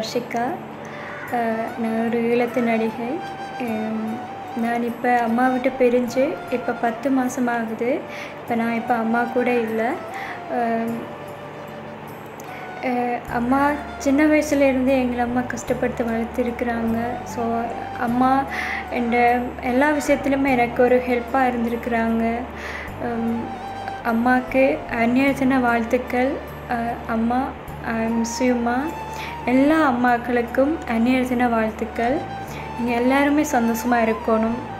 வர்ஷிகா அஹ் நான் ஒரு ஈழத்து நடிகை ஹம், நான் இப்போ அம்மா விட்டு பிரிஞ்சு இப்போ பத்து மாதம் ஆகுது இப்போ நான் இப்போ அம்மா கூட இல்லை அஹ் அஹ் அம்மா சின்ன வயசுலேருந்தே எங்களை அம்மா கஷ்டப்படுத்தி வளர்த்துருக்குறாங்க ஸோ அம்மா என்ற எல்லா விஷயத்துலையுமே எனக்கு ஒரு ஹெல்ப்பாக இருந்திருக்கிறாங்க ஹம், அம்மாவுக்கு அந்நியத்தின வாழ்த்துக்கள் அஹ் அம்மா சிவமா எல்லா அம்மாக்களுக்கும் அந்நியத்தின வாழ்த்துக்கள் நீங்கள் எல்லாருமே சந்தோஷமாக இருக்கணும்